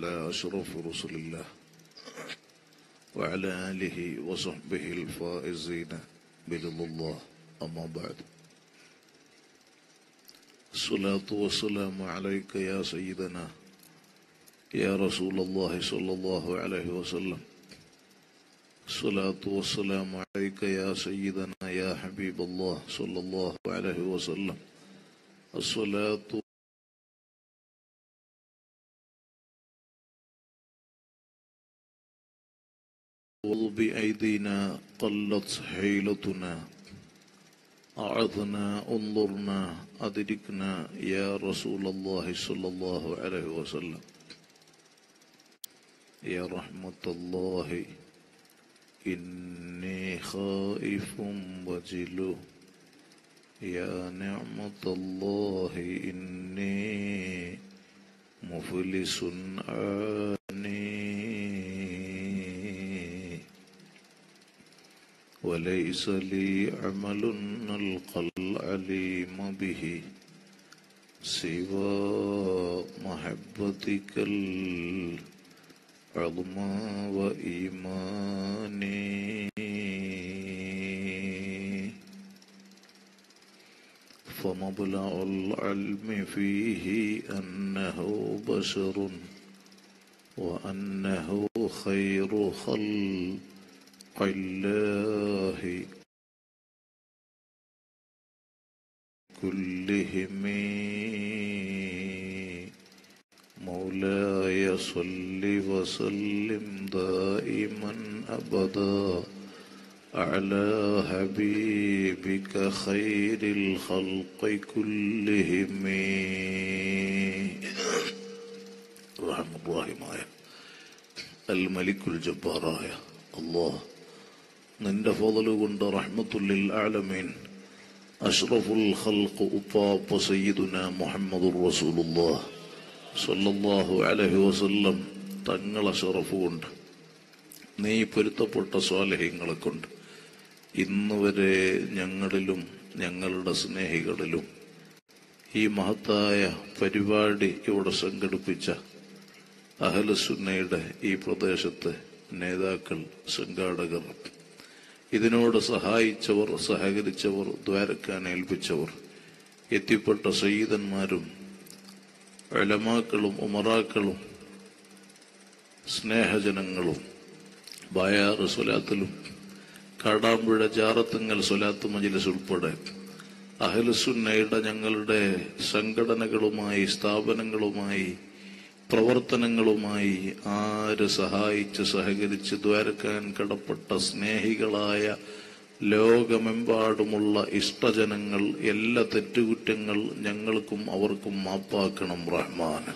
على أشرف رسل الله وعلى آله وصحبه الفائزين برضا الله أما بعد الصلاة والسلام عليك يا سيدنا يا رسول الله صلى الله عليه وسلم الصلاة والسلام عليك يا سيدنا يا حبيب الله صلى الله عليه وسلم الصلاة بأيدينا قلت حيلتنا أعذنا انظرنا أدركنا يا رسول الله صلى الله عليه وسلم يا رحمة الله إني خائف وجل يا نعمة الله إني مفلس آني وليس لي عمل نلقى العليم به سوى محبتك العظمى وإيماني فمبلغ العلم فيه أنه بشر وأنه خير خلق الله كلهم مولاي صل وسلم دائما أبدا على حبيبك خير الخلق كلهم رحم الراحماയ അൽമലിക്കുൽ ജബ്ബാറായ അള്ളാഹ് നിന്റെ ഫضل കൊണ്ട് റഹ്മത്തുല്ലിൽ ആലമീൻ അഷ്റഫുൽ ഖൽഖ് ഉപ്പാപ്പ സയ്യിദുന മുഹമ്മദുർ റസൂലുള്ളാഹ് സല്ലല്ലാഹു അലൈഹി വസല്ലം തങ്ങളെ ഷറഫ് കൊണ്ട് നീ പൊരുത്തപ്പെട്ട സ്വാലഹ്യങ്ങളെ കൊണ്ട് ഇന്ന് വരെ ഞങ്ങളിലും ഞങ്ങളുടെ സ്നേഹികളിലും ഈ മഹത്തായ പരിപാടി ഇവിടെ സംഘടിപ്പിച്ച അഹലസുന്നയുടെ ഈ പ്രദേശത്തെ നേതാക്കൾ സംഘാടകർ ഇതിനോട് സഹായിച്ചവർ സഹകരിച്ചവർ ദ്വാരക്കാൻ ഏൽപ്പിച്ചവർ എത്തിപ്പെട്ട സയ്യിദന്മാരും അലമാക്കളും ഉമറാക്കളും സ്നേഹജനങ്ങളും ബായാറ് സ്വലാത്തിലും കാടാമ്പുഴ ജാറത്തുങ്ങൽ സ്വലാത്ത് മജിലിസ് ഉൾപ്പെടെ അഹലുസുന്നയുടെ ഞങ്ങളുടെ സംഘടനകളുമായി സ്ഥാപനങ്ങളുമായി പ്രവർത്തനങ്ങളുമായി ആര് സഹായിച്ച് സഹകരിച്ച് ദ്വാരക്കാൻ കടപ്പെട്ട സ്നേഹികളായ ലോകമെമ്പാടുമുള്ള ഇഷ്ടജനങ്ങൾ എല്ലാ തെറ്റുകുറ്റങ്ങൾ ഞങ്ങൾക്കും അവർക്കും മാപ്പാക്കണം റഹ്മാൻ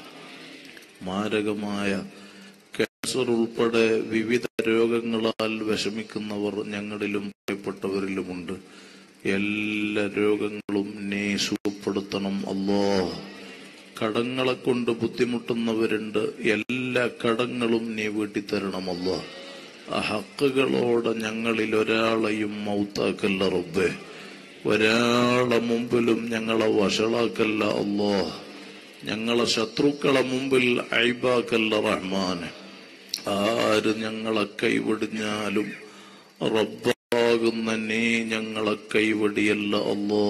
മാരകമായ ക്യാൻസർ ഉൾപ്പെടെ വിവിധ രോഗങ്ങളാൽ വിഷമിക്കുന്നവർ ഞങ്ങളിലും പ്രിയപ്പെട്ടവരിലുമുണ്ട് എല്ലാ രോഗങ്ങളും നീ സുഖപ്പെടുത്തണം അല്ലോ കടങ്ങളെ കൊണ്ട് ബുദ്ധിമുട്ടുന്നവരുണ്ട് എല്ലാ കടങ്ങളും നീ വീട്ടിത്തരണമല്ലോ ആ ഹക്കുകളോടെ ഞങ്ങളിൽ ഒരാളെയും മൗത്താക്കല്ല റബ്ബേ ഒരാളെ മുമ്പിലും ഞങ്ങളെ വഷളാക്കല്ല അല്ലോ ഞങ്ങളെ ശത്രുക്കളെ മുമ്പിൽ ഐബാക്കല്ല റഹ്മാൻ ആര് ഞങ്ങളെ കൈവിടിഞ്ഞാലും റബ്ബാകുന്ന നീ ഞങ്ങളെ കൈവടിയല്ല അല്ലോ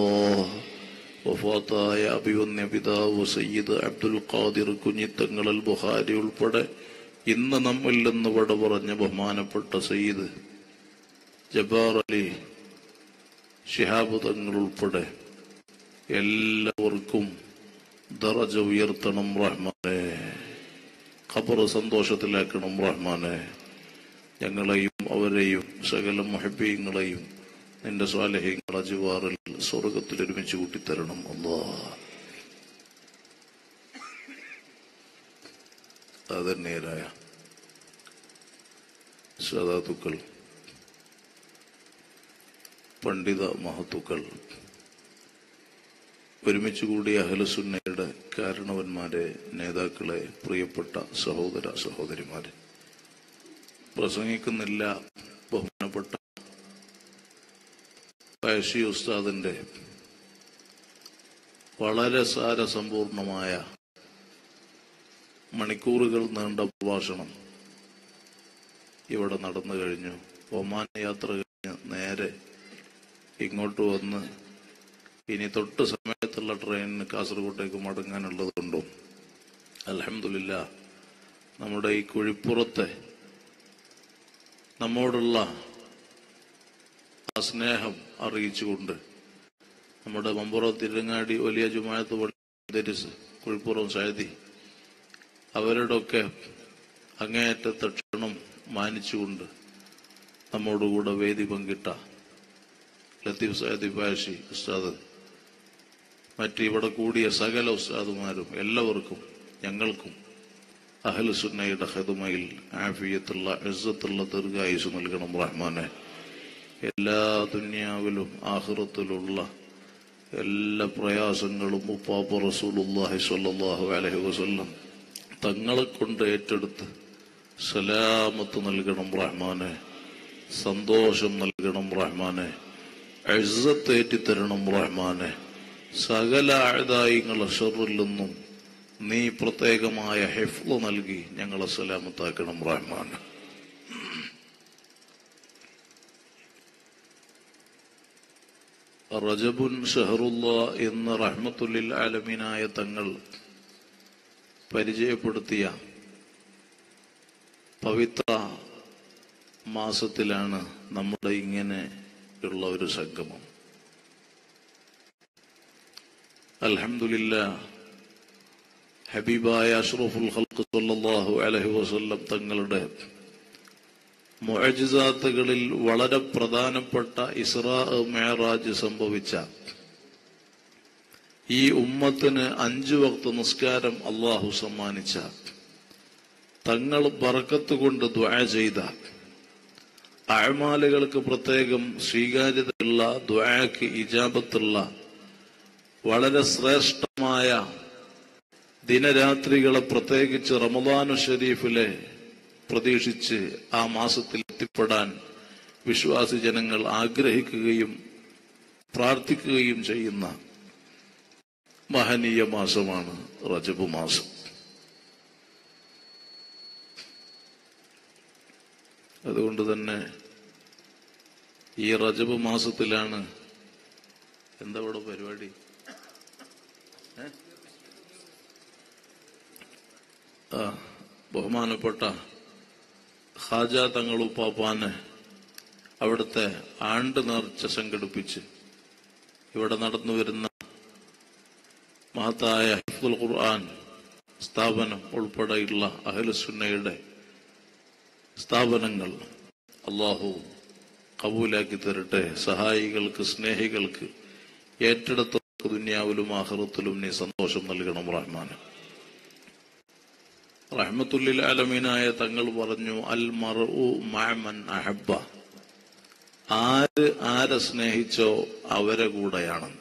വഫാത്തായ അഭിവന്യ പിതാവ് സയ്യിദ് അബ്ദുൽ ഖാദിർ കുഞ്ഞിത്തങ്ങളൽ ബുഹാരി ഉൾപ്പെടെ ഇന്ന് നമ്മിൽ നിന്ന് വട പറഞ്ഞ ബഹുമാനപ്പെട്ട സയ്യിദ് ജബാർ അലി ഷിഹാബ് തങ്ങൾ ഉൾപ്പെടെ എല്ലാവർക്കും ദറജ ഉയർത്തണം റഹ്മാനെ ഖബർ സന്തോഷത്തിലാക്കണം റഹ്മാനെ ഞങ്ങളെയും അവരെയും സകല മുഹബീങ്ങളെയും നിന്റെ സ്വാലഹ്യങ്ങളെ ജിവാറിൽ സ്വർഗത്തിൽ ഒരുമിച്ച് കൂട്ടിത്തരണം അല്ലാ ആദരണീയരായ സദാത്തുക്കൾ പണ്ഡിത മഹത്തുക്കൾ ഒരുമിച്ച് കൂടിയ അഹലസുന്നയുടെ കാരണവന്മാരെ നേതാക്കളെ പ്രിയപ്പെട്ട സഹോദര സഹോദരിമാരെ പ്രസംഗിക്കുന്നില്ല ബഹുമാനപ്പെട്ട പഴശ്ശി ഉസ്താദിന്റെ വളരെ സാരസമ്പൂർണമായ മണിക്കൂറുകൾ നീണ്ട പ്രഭാഷണം ഇവിടെ നടന്നു കഴിഞ്ഞു ഒമാൻ യാത്ര കഴിഞ്ഞ് നേരെ ഇങ്ങോട്ട് വന്ന് ഇനി തൊട്ട് സമയത്തുള്ള ട്രെയിനിന് കാസർഗോട്ടേക്ക് മടങ്ങാനുള്ളതുകൊണ്ടും അലഹമില്ല നമ്മുടെ ഈ കുഴിപ്പുറത്തെ നമ്മോടുള്ള ആ സ്നേഹം അറിയിച്ചുകൊണ്ട് നമ്മുടെ മമ്പുറം തിരുങ്ങാടി വലിയ ജുമായത്ത് പള്ളി ദരിസ് കുഴിപ്പുറം സായതി അവരുടെയൊക്കെ അങ്ങേയറ്റത്തെ ക്ഷണം മാനിച്ചുകൊണ്ട് നമ്മോടുകൂടെ വേദി പങ്കിട്ട ലത്തീഫ് സായദി ബാഷി ഉസ്താദ് മറ്റ് ഇവിടെ കൂടിയ സകല ഉസ്താദുമാരും എല്ലാവർക്കും ഞങ്ങൾക്കും അഹലുസുന്നയുടെ ഹെതുമയിൽ ആഫിയത്തുള്ള ഇസ്സത്തുള്ള ദീർഘായുസ് നൽകണം റഹ്മാനെ എല്ലാ ദുന്യാവിലും ആഹ്റത്തിലുള്ള എല്ലാ പ്രയാസങ്ങളും ഉപ്പാപ്പ റസൂലുള്ളാഹി സ്വല്ലല്ലാഹു അലൈഹി വസല്ലം തങ്ങളെ കൊണ്ട് ഏറ്റെടുത്ത് സലാമത്ത് നൽകണം റഹ്മാനെ സന്തോഷം നൽകണം റഹ്മാനെ ഇസ്സത്ത് ഏറ്റിത്തരണം റഹ്മാനെ സകല അഴുതായിങ്ങളെ ഷറിൽ നിന്നും നീ പ്രത്യേകമായ ഹെഫ്ല് നൽകി ഞങ്ങളെ സലാമത്താക്കണം റഹ്മാൻ റജബുൻ ഷഹറുല്ല എന്ന റഹ്മത്തുല്ലിൽ ആലമീനായ തങ്ങൾ പരിചയപ്പെടുത്തിയ പവിത്ര മാസത്തിലാണ് നമ്മുടെ ഇങ്ങനെ ഉള്ള ഒരു സംഗമം അൽഹംദുലില്ല ഹബീബായ അഷ്റഫുൽ ഖൽഖ് സല്ലല്ലാഹു അലൈഹി വസല്ലം തങ്ങളുടെ മുഅജിസാത്തുകളിൽ വളരെ പ്രധാനപ്പെട്ട ഇസ്രാ മേറാജ് സംഭവിച്ച ഈ ഉമ്മത്തിന് അഞ്ചു വക്ത നിസ്കാരം അള്ളാഹു സമ്മാനിച്ച തങ്ങൾ ബറക്കത്ത് കൊണ്ട് ദ്വാ ചെയ്ത അഴമാലുകൾക്ക് പ്രത്യേകം സ്വീകാര്യതയുള്ള ദ്വാക്ക് ഇജാബത്തുള്ള വളരെ ശ്രേഷ്ഠമായ ദിനരാത്രികളെ പ്രത്യേകിച്ച് റമദാനു ഷരീഫിലെ പ്രതീക്ഷിച്ച് ആ മാസത്തിൽ എത്തിപ്പെടാൻ വിശ്വാസി ജനങ്ങൾ ആഗ്രഹിക്കുകയും പ്രാർത്ഥിക്കുകയും ചെയ്യുന്ന മഹനീയ മാസമാണ് റജബ് മാസം അതുകൊണ്ട് തന്നെ ഈ റജബ് മാസത്തിലാണ് എന്താ ഇവിടെ പരിപാടി ആ, ബഹുമാനപ്പെട്ട ഹാജ തങ്ങളുപ്പാപ്പാന് അവിടുത്തെ ആണ്ട് നേർച്ച സംഘടിപ്പിച്ച് ഇവിടെ നടന്നു വരുന്ന മഹത്തായ ഹിഫ്ദുൽ ഖുർആൻ സ്ഥാപനം ഉൾപ്പെടെയുള്ള അഹലുസുന്നയുടെ സ്ഥാപനങ്ങൾ അള്ളാഹു കബൂലാക്കി തരട്ടെ സഹായികൾക്ക് സ്നേഹികൾക്ക് ഏറ്റെടുത്തവർക്ക് ദുന്യാവിലും ആഹ്റത്തിലും നീ സന്തോഷം നൽകണം റഹ്മാൻ റഹ്മത്തുല്ലിൽ ആലമീനായ തങ്ങൾ പറഞ്ഞു അൽ മറു മാമൻ അഹബ്ബ ആര് ആരെ സ്നേഹിച്ചോ അവരെ കൂടെയാണെന്ന്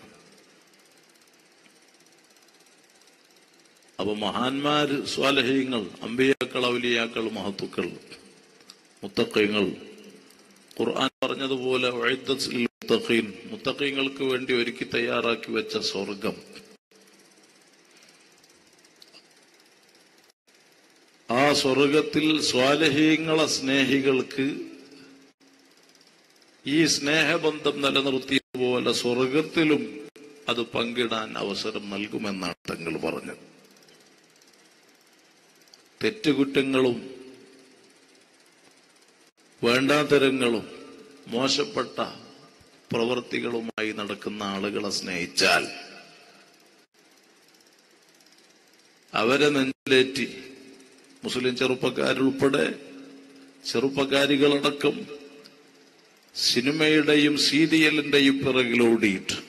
അപ്പൊ മഹാന്മാര് സ്വാലഹീങ്ങൾ അമ്പിയാക്കൾ ഔലിയാക്കൾ മഹത്തുക്കൾ മുത്തക്കൈങ്ങൾ ഖുർആൻ പറഞ്ഞതുപോലെ ഉഅദ്ദത്ത് ലിൽ മുത്തഖീൻ മുത്തഖീങ്ങൾക്ക് വേണ്ടി ഒരുക്കി തയ്യാറാക്കി വെച്ച സ്വർഗം ആ സ്വർഗത്തിൽ സ്വാലഹീങ്ങളെ സ്നേഹികൾക്ക് ഈ സ്നേഹബന്ധം നിലനിർത്തിയതുപോലെ സ്വർഗത്തിലും അത് പങ്കിടാൻ അവസരം നൽകുമെന്നാണ് തങ്ങൾ പറഞ്ഞത് തെറ്റുകുറ്റങ്ങളും വേണ്ടാതരങ്ങളും മോശപ്പെട്ട പ്രവൃത്തികളുമായി നടക്കുന്ന ആളുകളെ സ്നേഹിച്ചാൽ അവരെ നെഞ്ചിലേറ്റി മുസ്ലിം ചെറുപ്പക്കാരുൾപ്പെടെ ചെറുപ്പക്കാരികളടക്കം സിനിമയുടെയും സീരിയലിന്റെയും പിറകിലോടിയിട്ട്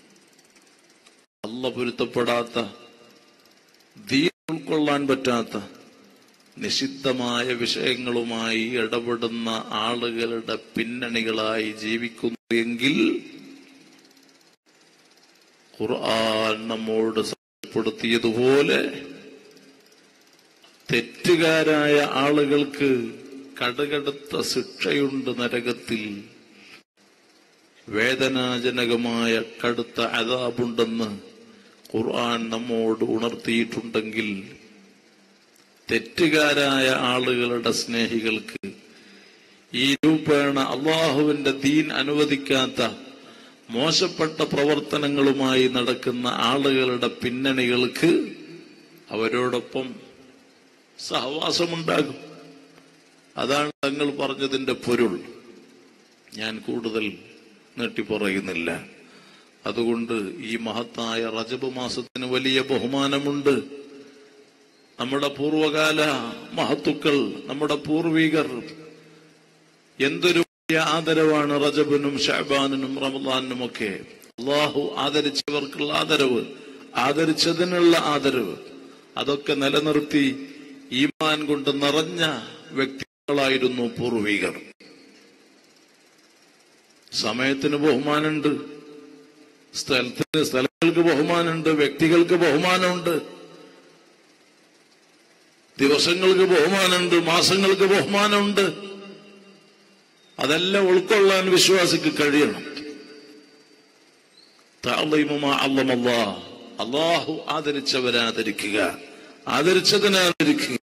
അല്ല പൊരുത്തപ്പെടാത്ത ദീൻ ഉൾക്കൊള്ളാൻ പറ്റാത്ത നിഷിദ്ധമായ വിഷയങ്ങളുമായി ഇടപെടുന്ന ആളുകളുടെ പിന്നണികളായി ജീവിക്കുന്നു എങ്കിൽ ഖുർആൻ നമ്മോട് സാക്ഷ്യപ്പെടുത്തിയതുപോലെ തെറ്റുകാരായ ആളുകൾക്ക് കടുകടുത്ത ശിക്ഷയുണ്ട് നരകത്തിൽ വേദനാജനകമായ കടുത്ത അതാബുണ്ടെന്ന് ഖുർആൻ നമ്മോട് ഉണർത്തിയിട്ടുണ്ടെങ്കിൽ തെറ്റുകാരായ ആളുകളുടെ സ്നേഹികൾക്ക് ഈ രൂപേണ അള്ളാഹുവിന്റെ ദീൻ അനുവദിക്കാത്ത മോശപ്പെട്ട പ്രവർത്തനങ്ങളുമായി നടക്കുന്ന ആളുകളുടെ പിന്നണികൾക്ക് അവരോടൊപ്പം സഹവാസമുണ്ടാകും അതാണ് തങ്ങൾ പറഞ്ഞതിന്റെ പൊരുൾ ഞാൻ കൂടുതൽ നീട്ടിപ്പറയുന്നില്ല അതുകൊണ്ട് ഈ മഹത്തായ റജബ് മാസത്തിന് വലിയ ബഹുമാനമുണ്ട് നമ്മുടെ പൂർവകാല മഹത്തുക്കൾ നമ്മുടെ പൂർവികർ എന്തൊരു വലിയ ആദരവാണ് റജബിനും ഷഹബാനിനും റമദാനിനും ഒക്കെ അള്ളാഹു ആദരിച്ചവർക്കുള്ള ആദരവ് ആദരിച്ചതിനുള്ള ആദരവ് അതൊക്കെ നിലനിർത്തി ഈമാൻ കൊണ്ട് നിറഞ്ഞ വ്യക്തികളായിരുന്നു പൂർവികർ സമയത്തിന് ബഹുമാനമുണ്ട് സ്ഥലത്തിന് സ്ഥലങ്ങൾക്ക് ബഹുമാനമുണ്ട് വ്യക്തികൾക്ക് ബഹുമാനമുണ്ട് ദിവസങ്ങൾക്ക് ബഹുമാനമുണ്ട് മാസങ്ങൾക്ക് ബഹുമാനമുണ്ട് അതെല്ലാം ഉൾക്കൊള്ളാൻ വിശ്വാസിക്ക് കഴിയണം താളീമുമാ അല്ലമല്ലാ. അള്ളാഹു ആദരിച്ചവരെ ആദരിക്കുക ആദരിച്ചതിനെ ആദരിക്കുക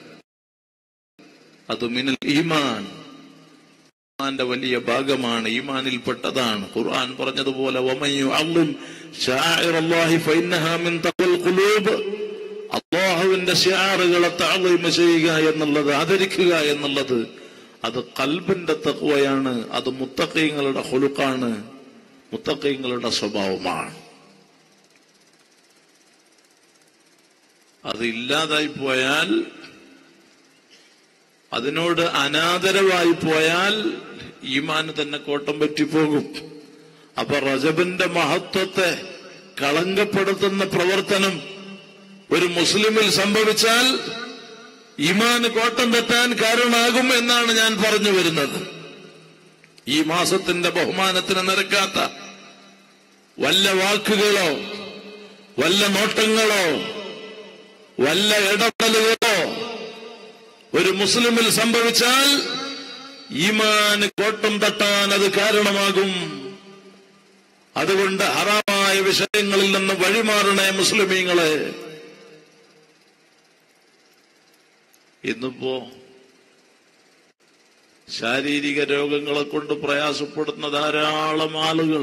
അത് മിനൽ ഈമാൻ ഈമാന്റെ വലിയ ഭാഗമാണ് ഈമാനിൽപ്പെട്ടതാണ് ഖുർആൻ പറഞ്ഞതുപോലെ വമയ്യു അള്ളും ശാഇറല്ലാഹി ഫഇന്നഹാ മിൻ തഖ്വൽ ഖുലൂബ് അള്ളാഹുവിന്റെ ഷിയാറുകളെ താളീമ ചെയ്യുക എന്നുള്ളത് ആദരിക്കുക എന്നുള്ളത് അത് കൽബിന്റെ തക്വയാണ് അത് മുത്തക്കൈങ്ങളുടെ ഹൊലുക്കാണ് മുത്തക്കൈങ്ങളുടെ സ്വഭാവമാണ് അത് ഇല്ലാതായി പോയാൽ അതിനോട് അനാദരവായി പോയാൽ ഈമാന് തന്നെ കോട്ടം പറ്റിപ്പോകും അപ്പൊ റജബിന്റെ മഹത്വത്തെ കളങ്കപ്പെടുത്തുന്ന പ്രവർത്തനം ഒരു മുസ്ലിമിൽ സംഭവിച്ചാൽ ഈമാന് കോട്ടം തെറ്റാൻ കാരണമാകും എന്നാണ് ഞാൻ പറഞ്ഞു വരുന്നത് ഈ മാസത്തിന്റെ ബഹുമാനത്തിന് നിരക്കാത്ത വല്ല വാക്കുകളോ വല്ല നോട്ടങ്ങളോ വല്ല ഇടപെടലുകളോ ഒരു മുസ്ലിമിൽ സംഭവിച്ചാൽ ഈമാന് കോട്ടം തട്ടാൻ അത് കാരണമാകും അതുകൊണ്ട് ഹറാമായ വിഷയങ്ങളിൽ നിന്ന് വഴിമാറണേ മുസ്ലിമീങ്ങളെ ഇന്നിപ്പോ ശാരീരിക രോഗങ്ങളെ കൊണ്ട് പ്രയാസപ്പെടുന്ന ധാരാളം ആളുകൾ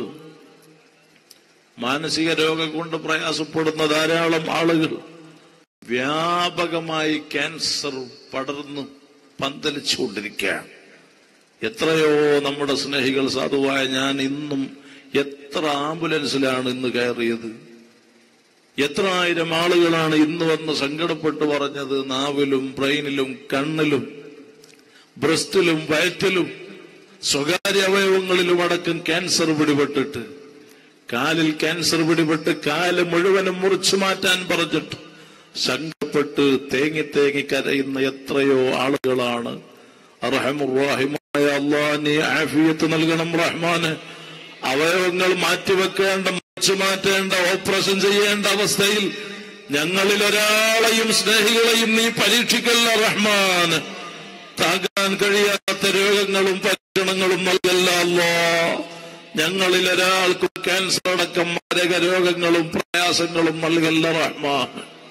മാനസിക രോഗം കൊണ്ട് പ്രയാസപ്പെടുന്ന ധാരാളം ആളുകൾ വ്യാപകമായി ക്യാൻസർ പടർന്നു പന്തലിച്ചുകൊണ്ടിരിക്കുകയാണ് എത്രയോ നമ്മുടെ സ്നേഹികൾ സാധുവായ ഞാൻ ഇന്നും എത്ര ആംബുലൻസിലാണ് ഇന്ന് കയറിയത് എത്ര ആയിരം ആളുകളാണ് ഇന്ന് വന്ന് സങ്കടപ്പെട്ട് പറഞ്ഞത് നാവിലും ബ്രെയിനിലും കണ്ണിലും ബ്രസ്റ്റിലും വയറ്റിലും സ്വകാര്യ അവയവങ്ങളിലും അടക്കം ക്യാൻസർ പിടിപെട്ടിട്ട് കാലിൽ ക്യാൻസർ പിടിപെട്ട് കാല് മുഴുവനും മുറിച്ചു മാറ്റാൻ പറഞ്ഞിട്ട് സങ്കടപ്പെട്ട് തേങ്ങി തേങ്ങി കരയുന്ന എത്രയോ ആളുകളാണ് അർഹമുറാഹിമായ അള്ളാഹ് നീ ആഫിയത്ത് നൽകണം റഹ്മാന് അവയവങ്ങൾ മാറ്റിവെക്കേണ്ട മുറിച്ചു മാറ്റേണ്ട ഓപ്പറേഷൻ ചെയ്യേണ്ട അവസ്ഥയിൽ ഞങ്ങളിൽ ഒരാളെയും സ്നേഹികളെയും നീ പരീക്ഷിക്കല്ല റഹ്മാൻ താങ്ങാൻ കഴിയാത്ത രോഗങ്ങളും പരീക്ഷണങ്ങളും നൽകല്ല അല്ലോ ഞങ്ങളിൽ ഒരാൾക്കും ക്യാൻസർ അടക്കം മാരക രോഗങ്ങളും പ്രയാസങ്ങളും നൽകല്ല റഹ്മാൻ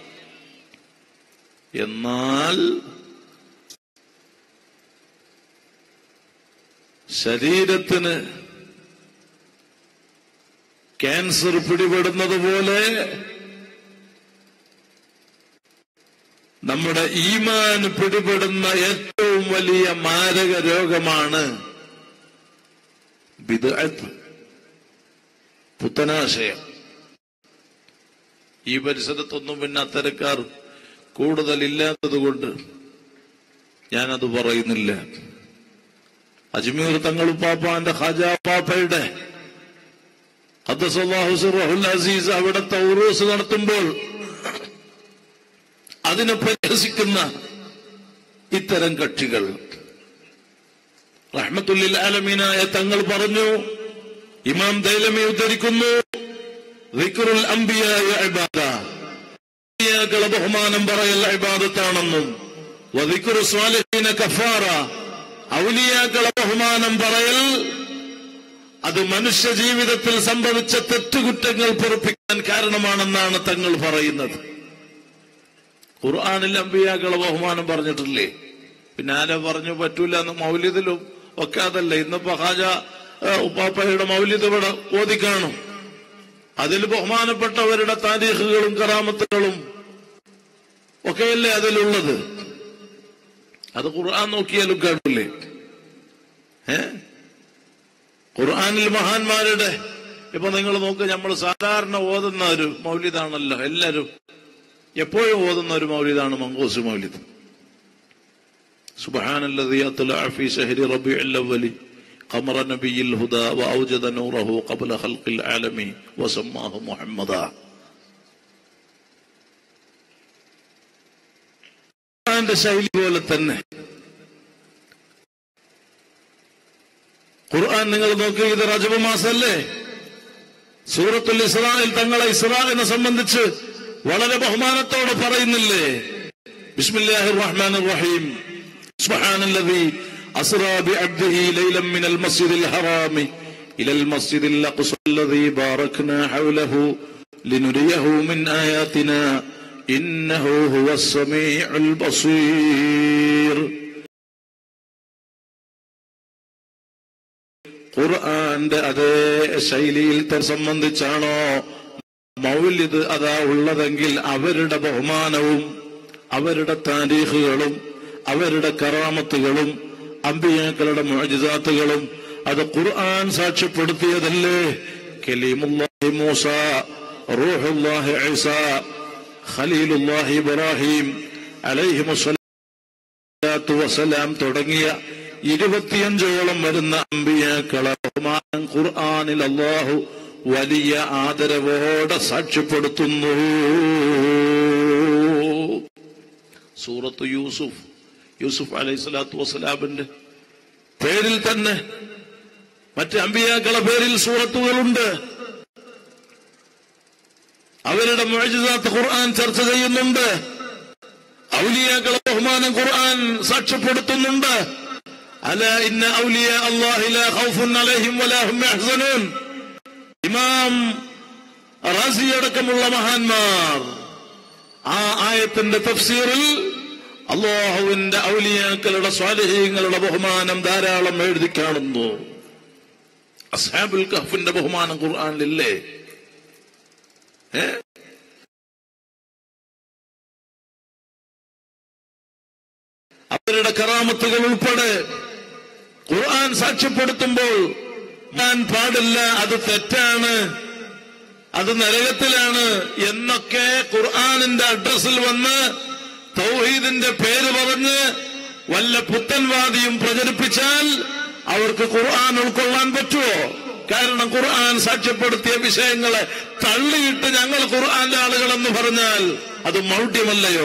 എന്നാൽ ശരീരത്തിന് ക്യാൻസർ പിടിപെടുന്നത് പോലെ നമ്മുടെ ഈമാൻ പിടിപെടുന്ന ഏറ്റവും വലിയ മാരക രോഗമാണ് ബിദ്അത്ത് പുത്തനാശയം ഈ പരിസരത്തൊന്നും പിന്നെ അത്തരക്കാർ കൂടുതലില്ലാത്തത് കൊണ്ട് ഞാനത് പറയുന്നില്ല അജ്മീർ തങ്ങൾ പാപ്പാന്റെ ഖാജ പാപ്പയുടെ ഖദ്ദസല്ലാഹു സിർറഹുൽ അസീസ് അവിടുത്തെ ഉറൂസ് നടത്തുമ്പോൾ അതിനെ പരിഹസിക്കുന്ന ഇത്തരം കക്ഷികൾ റഹ്മത്തുല്ലിൽ ആലമീനായ തങ്ങൾ പറഞ്ഞു ഇമാം ദൈലമി ഉദ്ധരിക്കുന്നു ദിക്റുൽ അംബിയായ ഇബാദ അമ്പിയാക്കളെ ബഹുമാനം പറയൽ ഇബാദത്താണെന്നും വദിക്കുറു സ്വാലിഹീന കഫാറ ഔലിയാക്കളെ ബഹുമാനം പറയൽ അത് മനുഷ്യ ജീവിതത്തിൽ സംഭവിച്ച തെറ്റുകുറ്റങ്ങൾ പൊറുപ്പിക്കാൻ കാരണമാണെന്നാണ് തങ്ങൾ പറയുന്നത് ഖുർആാനിൽ അമ്പിയാക്കളെ ബഹുമാനം പറഞ്ഞിട്ടില്ലേ പിന്നെ ആരെ പറഞ്ഞു പറ്റൂല എന്ന് മൗലിദിലും ഒക്കെ അതല്ല ഇന്നിപ്പോ ഹാജ ഏ, ഉപ്പാപ്പയുടെ മൗലിദ് ഇവിടെ ഓതിക്കാണും അതിൽ ബഹുമാനപ്പെട്ടവരുടെ താരീഖുകളും കറാമത്തുകളും ഒക്കെയല്ലേ അതിലുള്ളത് അത് ഖുർആൻ നോക്കിയാലും കാണില്ലേ ഏ ഖുർആനിൽ മഹാന്മാരുടെ ഇപ്പൊ നിങ്ങൾ നോക്ക് നമ്മൾ സാധാരണ ഓതുന്ന ഒരു മൗലിദാണല്ലോ എല്ലാരും എപ്പോഴും ഓതുന്ന ഒരു മൗലിദാണ് മങ്കോസ് മൗലിദ് سبحان الذي أطلع في شهر ربيع الأول قمر نبي الهدى وأوجد نوره قبل خلق العالم وسماه محمدا ഖുർആന്റെ ശൈലി പോലെ തന്നെ ഖുർആൻ നിങ്ങൾ നോക്കി ഇത് റജബ് മാസല്ലേ സൂറത്തുൽ ഇസ്രായിൽ തങ്ങളെ ഇസ്രാലിനെ സംബന്ധിച്ച് വളരെ ബഹുമാനത്തോടെ പറയുന്നില്ലേ ബിസ്മില്ലാഹിർ റഹ്മാനിർ റഹീം سبحان الذي أسرى بعبده ليلا من المسجد الحرام إلى المسجد الأقصى الذي باركنا حوله لنريه من آياتنا إنه هو السميع البصير ഖുർആന്റെ അതേ ശൈലിയിൽ ത- സംബന്ധിച്ചാണോ മൗലിദ് അതാ ഉള്ളതെങ്കിൽ അവരുടെ ബഹുമാനവും അവരുടെ താരീഖുകളും അവരുടെ കറാമത്തുകളും അമ്പിയാക്കളുടെ മുഅജിസാത്തുകളും അത് ഖുർആൻ സാക്ഷ്യപ്പെടുത്തിയതല്ലേ കലീമുല്ലാഹി മൂസ റൂഹുല്ലാഹി ഈസ ഖലീലുല്ലാഹി ഇബ്രാഹിം അലൈഹിമുസ്സലാത്തു വസലാം തുടങ്ങിയ ഇരുപത്തിയഞ്ചോളം വരുന്ന അമ്പിയാക്കളെ ബഹുമാനം ഖുർആനിൽ അള്ളാഹു വലിയ ആദരവോടെ സാക്ഷ്യപ്പെടുത്തുന്നു സൂറത്ത് യൂസുഫ് യൂസുഫ് അലൈഹി സ്വലാത്തു വസ്സലാമിന്റെ പേരിൽ തന്നെ മറ്റ് അമ്പിയാക്കളെ പേരിൽ സൂറത്തുകളുണ്ട് അവരുടെ മുഅജിസാത്ത് ഖുർആൻ ചർച്ച ചെയ്യുന്നുണ്ട് ഔലിയാക്കളെ ബഹുമാനം ഖുർആൻ സാക്ഷ്യപ്പെടുത്തുന്നുണ്ട് അല ഇന്ന ഔലിയ അല്ലാഹി ലാ ഖൗഫുൻ അലൈഹിം വലാ ഹും യഹ്സനൂൻ ഇമാം റാസി അടക്കമുള്ള മഹാന്മാർ ആ ആയത്തിന്റെ തഫ്സീറിൽ അള്ളാഹുവിന്റെ ഔലിയാക്കളുടെ സ്വാലിഹീങ്ങളുടെ ബഹുമാനം ധാരാളം എഴുതി കാണുന്നു അസ്ഹാബുൽ കഹ്ഫിന്റെ ബഹുമാനം ഖുർആനിലില്ലേ ഏ അവരുടെ കറാമത്തുകൾ ഉൾപ്പെടെ ഖുർആൻ സാക്ഷ്യപ്പെടുത്തുമ്പോൾ ഞാൻ പാടില്ല അത് തെറ്റാണ് അത് നരകത്തിലാണ് എന്നൊക്കെ ഖുർആാനിന്റെ അഡ്രസ്സിൽ വന്ന് തൗഹീദിന്റെ പേര് പറഞ്ഞ് വല്ല പുത്തൻവാദിയും പ്രചരിപ്പിച്ചാൽ അവർക്ക് ഖുർആൻ ഉൾക്കൊള്ളാൻ പറ്റുമോ കാരണം ഖുർആൻ സാക്ഷ്യപ്പെടുത്തിയ വിഷയങ്ങളെ തള്ളിയിട്ട് ഞങ്ങൾ ഖുർആന്റെ ആളുകളെന്ന് പറഞ്ഞാൽ അത് മൗഢ്യമല്ലയോ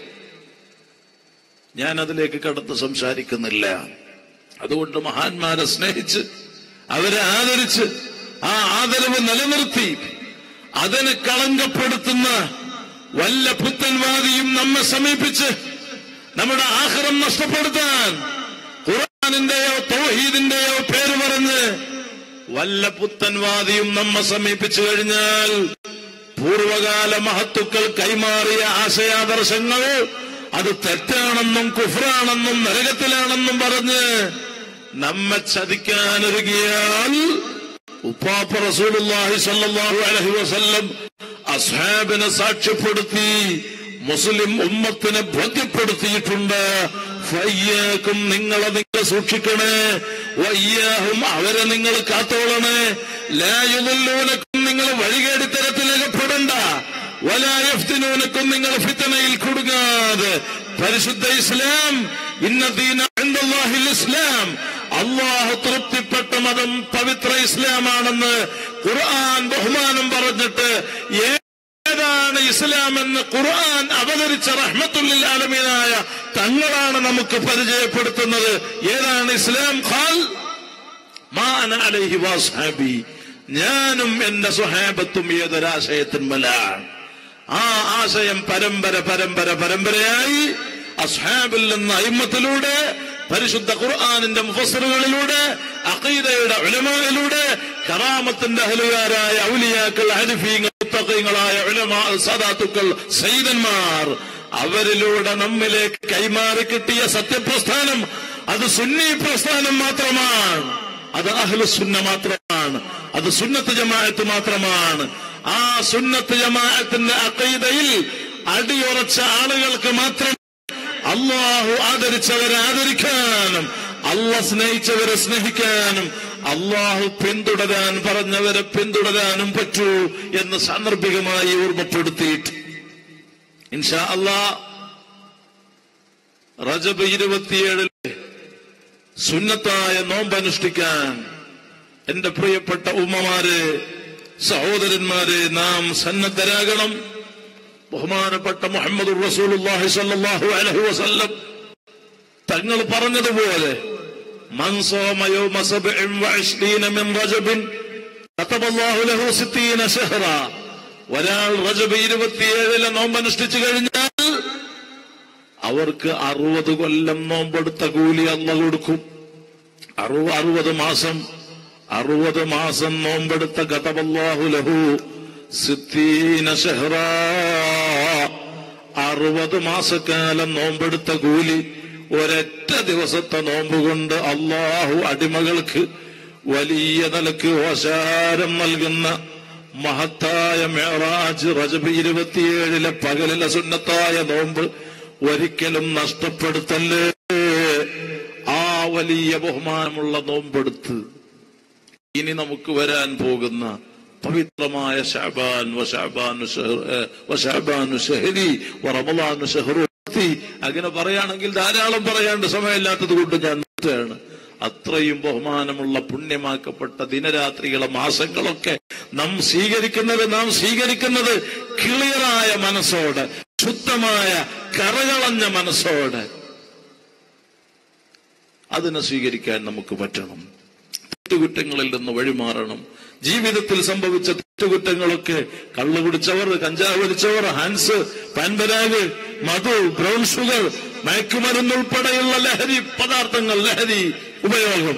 ഞാൻ അതിലേക്ക് കടന്ന് സംസാരിക്കുന്നില്ല അതുകൊണ്ട് മഹാന്മാരെ സ്നേഹിച്ച് അവരെ ആദരിച്ച് ആ ആദരവ് നിലനിർത്തി അതിനെ കളങ്കപ്പെടുത്തുന്ന വല്ല പുത്തൻവാദിയും നമ്മെ സമീപിച്ച് നമ്മുടെ ആഹ്റം നഷ്ടപ്പെടുത്താൻ ഖുർആാനിന്റെയോ തൗഹീദിന്റെയോ പേര് പറഞ്ഞ് വല്ല പുത്തൻവാദിയും നമ്മെ സമീപിച്ചു കഴിഞ്ഞാൽ പൂർവകാല മഹത്തുക്കൾ കൈമാറിയ ആശയാദർശങ്ങൾ അത് തെറ്റാണെന്നും കുഫ്രാണെന്നും നരകത്തിലാണെന്നും പറഞ്ഞ് നമ്മെ ചതിക്കാനൊരുങ്ങിയാൽ ഉപ്പാപ്പ റസൂലുള്ളാഹി സ്വല്ലല്ലാഹു അലൈഹി വസല്ലം അസ്ഹാബിനെ സാക്ഷ്യപ്പെടുത്തി മുസ്ലിം ഉമ്മത്തിനെ ബോധ്യപ്പെടുത്തിയിട്ടുണ്ട് ഫയ്യാക്കും നിങ്ങളെ നിങ്ങൾ സൂക്ഷിക്കണേ വയ്യാഹും അവരെ നിങ്ങൾ കാത്തോളണേ ലായുദല്ലൂനക്കും നിങ്ങൾ വഴികേടി തരത്തിലകപ്പെടണ്ട വലായഫ്തിനൂനക്കും നിങ്ങൾ ഫിത്തനയിൽ കുടുങ്ങാതെ പരിശുദ്ധ ഇസ്ലാം ഇന്ന ദീന ഇൻദല്ലാഹിൽ ഇസ്ലാം അള്ളാഹു തൃപ്തിപ്പെട്ട മതം പവിത്ര ഇസ്ലാമാണെന്ന് ഖുർആൻ ബഹുമാനം പറഞ്ഞിട്ട് ഏതാണ് ഇസ്ലാം എന്ന് ഖുർആൻ അവതരിച്ച റഹ്മത്തുല്ലിൽ ആലമീനായ തങ്ങളാണ് നമുക്ക് പരിചയപ്പെടുത്തുന്നത് ഏതാണ് ഇസ്ലാം ഖാൽ മാന അലൈഹി വാസ്ഹാബി ഞാനും എന്റെ സുഹാബത്തും ഏതൊരാശയത്തിന്മലാണ് ആ ആശയം പരമ്പര പരമ്പര പരമ്പരയായി അസ്ഹാബിൽ നിന്ന് അയിമത്തിലൂടെ പരിശുദ്ധ ഖുർആാനിന്റെ മുഫസറുകളിലൂടെ അഖീദയുടെ ഉലമയിലൂടെ കറാമത്തിന്റെ അഹലുകാരായ ഔലിയാക്കൾ ഹരിഫീങ്ങൾ മുത്തഖീങ്ങളായ ഉലമാ സദാത്തുക്കൾ സയ്യിദന്മാർ അവരിലൂടെ നമ്മിലേക്ക് കൈമാറി കിട്ടിയ സത്യപ്രസ്ഥാനം അത് സുന്നി പ്രസ്ഥാനം മാത്രമാണ് അത് അഹ്ലു സുന്ന മാത്രമാണ് അത് സുന്നത്ത് ജമാഅത്ത് മാത്രമാണ് ആ സുന്നത്ത് ജമാഅത്തിന്റെ അക്കൈതയിൽ അടിയുറച്ച ആളുകൾക്ക് മാത്രം അള്ളാഹു ആദരിച്ചവരെ ആദരിക്കാനും അല്ല സ്നേഹിച്ചവരെ സ്നേഹിക്കാനും അള്ളാഹു പിന്തുടരാൻ പറഞ്ഞവരെ പിന്തുടരാനും പറ്റൂ എന്ന് സാന്ദർഭികമായി ഓർമ്മപ്പെടുത്തിയിട്ട് ഇൻഷാ അള്ളാ റജബ് ഇരുപത്തിയേഴിലെ സുന്നത്തായ നോമ്പനുഷ്ഠിക്കാൻ എന്റെ പ്രിയപ്പെട്ട ഉമ്മമാരെ സഹോദരന്മാരെ നാം സന്നദ്ധരാകണം ബഹുമാനപ്പെട്ട മുഹമ്മദ് റസൂലുള്ളാഹി സ്വല്ലല്ലാഹു അലൈഹി വസല്ലം തങ്ങൾ പറഞ്ഞതുപോലെ മൻ സോമ യൗമ സബ്ഇൻ വഇശ്രീന മിൻ റജബിൻ കതബല്ലാഹു ലഹു സിത്തീന ശഹറ ഒരാൾ റജബ് ഇരുപത്തിയേഴിലെ നോമ്പനുഷ്ഠിച്ചു കഴിഞ്ഞാൽ അവർക്ക് അറുപത് കൊല്ലം നോമ്പെടുത്ത കൂലി അല്ല കൊടുക്കും അറുപ അറുപത് മാസം അറുപത് മാസം നോമ്പെടുത്ത കതബല്ലാഹു ലഹു സിത്തീന ഷഹ്റ അറുപത് മാസക്കാലം നോമ്പെടുത്ത കൂലി ഒരൊറ്റ ദിവസത്തെ നോമ്പ് കൊണ്ട് അള്ളാഹു അടിമകൾക്ക് വലിയ നിലക്ക് ഓശാരം നൽകുന്ന മഹത്തായ മേറാജ് റജബ് ഇരുപത്തിയേഴിലെ പകലിലെ സുന്നത്തായ നോമ്പ് ഒരിക്കലും നഷ്ടപ്പെടുത്തല്ലേ ആ വലിയ ബഹുമാനമുള്ള നോമ്പെടുത്ത് ഇനി നമുക്ക് വരാൻ പോകുന്ന പവിത്രമായ ഷാബാൻ വഷാബാനു ഷഹർ- ഏ, വഷാബാനു ഷഹരി റമലാനു ഷഹറു അങ്ങനെ പറയുകയാണെങ്കിൽ ധാരാളം പറയാണ്ട് സമയമില്ലാത്തത് കൊണ്ട് ഞാൻ നിർത്തുകയാണ് അത്രയും ബഹുമാനമുള്ള പുണ്യമാക്കപ്പെട്ട ദിനരാത്രികളെ മാസങ്ങളൊക്കെ നാം സ്വീകരിക്കുന്നത് നാം സ്വീകരിക്കുന്നത് ക്ലിയറായ മനസ്സോടെ ശുദ്ധമായ കറകളഞ്ഞ മനസ്സോടെ അതിനെ സ്വീകരിക്കാൻ നമുക്ക് പറ്റണം തെറ്റുകുറ്റങ്ങളിൽ നിന്ന് വഴിമാറണം ജീവിതത്തിൽ സംഭവിച്ച തെറ്റുകുറ്റങ്ങളൊക്കെ കള്ളു കുടിച്ചവർ കഞ്ചാവ് വലിച്ചവർ ഹാൻസ് പാൻപരാഗ് മധു ബ്രൗൺ ഷുഗർ മയക്കുമരുന്നുൾപ്പെടെയുള്ള ലഹരി പദാർത്ഥങ്ങൾ ലഹരി ഉപയോഗം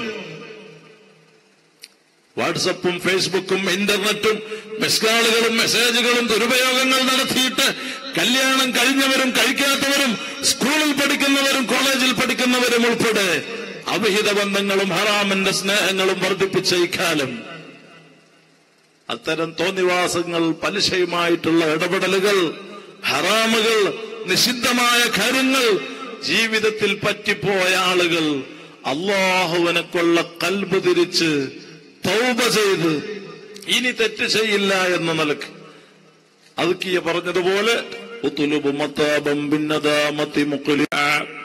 വാട്സപ്പും ഫേസ്ബുക്കും ഇന്റർനെറ്റും മെസ്കാളുകളും മെസ്സേജുകളും ദുരുപയോഗങ്ങൾ നടത്തിയിട്ട് കല്യാണം കഴിഞ്ഞവരും കഴിക്കാത്തവരും സ്കൂളിൽ പഠിക്കുന്നവരും കോളേജിൽ പഠിക്കുന്നവരും ഉൾപ്പെടെ അവിഹിത ബന്ധങ്ങളും ഹറാമിന്റെ സ്നേഹങ്ങളും വർദ്ധിപ്പിച്ച ഇക്കാലം അത്തരം തോന്നിവാസങ്ങൾ പലിശയുമായിട്ടുള്ള ഇടപെടലുകൾ ഹറാമുകൾ നിഷിദ്ധമായ കാര്യങ്ങൾ ജീവിതത്തിൽ പറ്റിപ്പോയ ആളുകൾ അള്ളാഹുവിനെ കൊള്ള കൽബ് തിരിച്ച് തൗബ ചെയ്ത് ഇനി തെറ്റ് ചെയ്യില്ല എന്ന നിലക്ക് അതുക്കിയ പറഞ്ഞതുപോലെ ഉത്തുലുബു മത്താബം ബിന്നദാമത്തി മുഖ്ലിഅ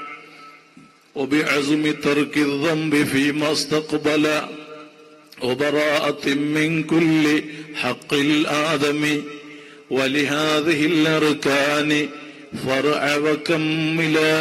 وبعزم ترك الذنب فيما استقبل وبراءة من كل حق الآدم ولهذه الأركان فرع وكملا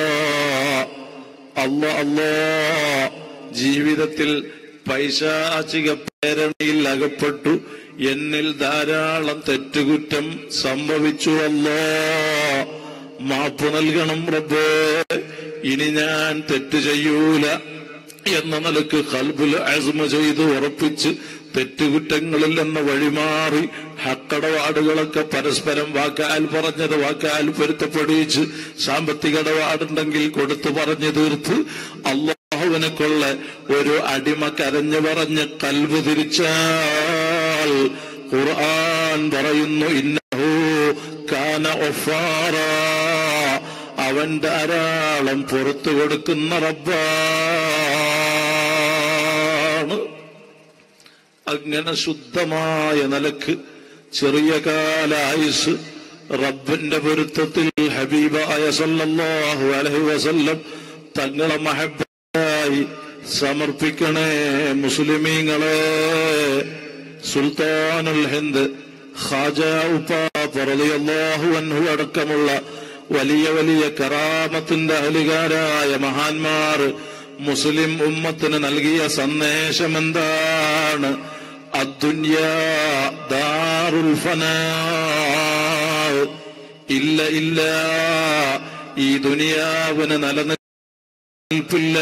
الله الله ജീവിതത്തിൽ പൈശാചിക പ്രേരണയിൽ അകപ്പെട്ടു എന്നിൽ ധാരാളം തെറ്റുകുറ്റം സംഭവിച്ചു അല്ലോ മാപ്പ് നൽകണം റബ്ബേ ഇനി ഞാൻ തെറ്റ് ചെയ്യൂല എന്ന നിലക്ക് കൽബുൽ അസ്മ ചെയ്ത് ഉറപ്പിച്ച് തെറ്റുകുറ്റങ്ങളിൽ നിന്ന് വഴിമാറി ഹക്കടപാടുകളൊക്കെ പരസ്പരം വാക്കാൽ പറഞ്ഞത് വാക്കാൽ പൊരുത്തപ്പെടിച്ച് സാമ്പത്തിക ഇടപാടുണ്ടെങ്കിൽ കൊടുത്തു പറഞ്ഞു തീർത്ത് അള്ളാഹുവിനെ കൊള്ള ഒരു അടിമ കരഞ്ഞു പറഞ്ഞ് കൽബ് തിരിച്ചാൽ ഖുർആൻ പറയുന്നു ഇന്നഹു കാന ഒഫാറ അവൻ ധാരാളം പുറത്തു കൊടുക്കുന്ന റബ്ബാണ് അങ്ങനെ ശുദ്ധമായ നിലക്ക് ചെറിയ കാല ആയുസ് റബ്ബിന്റെ പൊരുത്തത്തിൽ ഹബീബായ സല്ലല്ലാഹു അലൈഹി വസല്ലം തങ്ങളെ മഹബായി സമർപ്പിക്കണേ മുസ്ലിമീങ്ങളെ സുൽത്താനുൽ ഹിന്ദ് ഖാജ ഉപ്പാപ്പ റളിയല്ലാഹു അൻഹു അടക്കമുള്ള വലിയ വലിയ കറാമത്തിന്റെ അഹലുകാരായ മഹാന്മാർ മുസ്ലിം ഉമ്മത്തിന് നൽകിയ സന്ദേശം എന്താണ് അദ്ദുന്യാ ദാറുൽ ഫനാ ഇല്ല ഇല്ല ഈ ദുനിയാവിന് നിലനിൽപ്പില്ല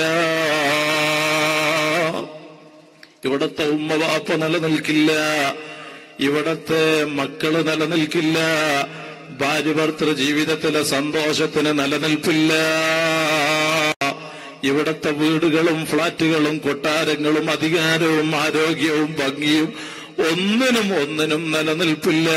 ഇവിടത്തെ ഉമ്മ വാപ്പ നിലനിൽക്കില്ല ഇവിടത്തെ മക്കള് നിലനിൽക്കില്ല ഭാര്യ ഭർത്തൃ ജീവിതത്തിലെ സന്തോഷത്തിന് നിലനിൽപ്പില്ല ഇവിടത്തെ വീടുകളും ഫ്ളാറ്റുകളും കൊട്ടാരങ്ങളും അധികാരവും ആരോഗ്യവും ഭംഗിയും ഒന്നിനും ഒന്നിനും നിലനിൽപ്പില്ല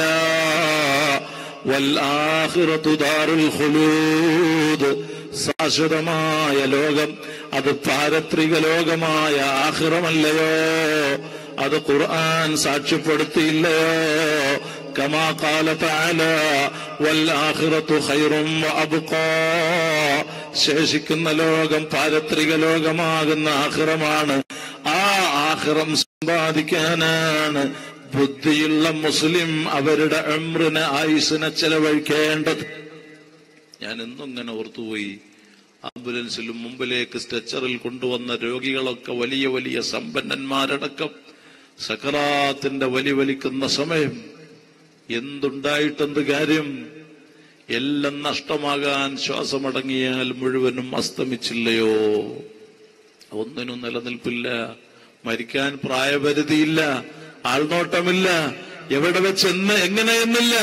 വൽആഖിറതു ദാറുൽ ഖുലൂദ് ശാശ്വതമായ ലോകം അത് പാരത്രിക ലോകമായ ആഖിറമല്ലയോ അത് ഖുർആൻ സാക്ഷ്യപ്പെടുത്തിയില്ലയോ കമാ ഖാല തആല വൽആഖിറതു ഖൈറും വഅബ്ഖാ ശേഷിക്കുന്ന ലോകം പാരത്രിക ലോകമാകുന്ന ആഖിറമാണ് ആ ആഖിറം സമ്പാദിക്കാനാണ് ബുദ്ധിയുള്ള മുസ്ലിം അവരുടെ അമ്രിന് ആയുസിനെ ചെലവഴിക്കേണ്ടത് ഞാൻ എന്നും ഇങ്ങനെ ഓർത്തുപോയി ആംബുലൻസിലും മുമ്പിലേക്ക് സ്ട്രെച്ചറിൽ കൊണ്ടുവന്ന രോഗികളൊക്കെ വലിയ വലിയ സമ്പന്നന്മാരടക്കം സക്കറാത്തിന്റെ വലി വലിക്കുന്ന സമയം എന്തുണ്ടായിട്ടെന്ത് കാര്യം എല്ലാം നഷ്ടമാകാൻ ശ്വാസമടങ്ങിയാൽ മുഴുവനും അസ്തമിച്ചില്ലയോ ഒന്നിനും നിലനിൽപ്പില്ല മരിക്കാൻ പ്രായപരിധിയില്ല ആൾനോട്ടമില്ല എവിടെ വെച്ച് എന്ന് എങ്ങനെയെന്നില്ല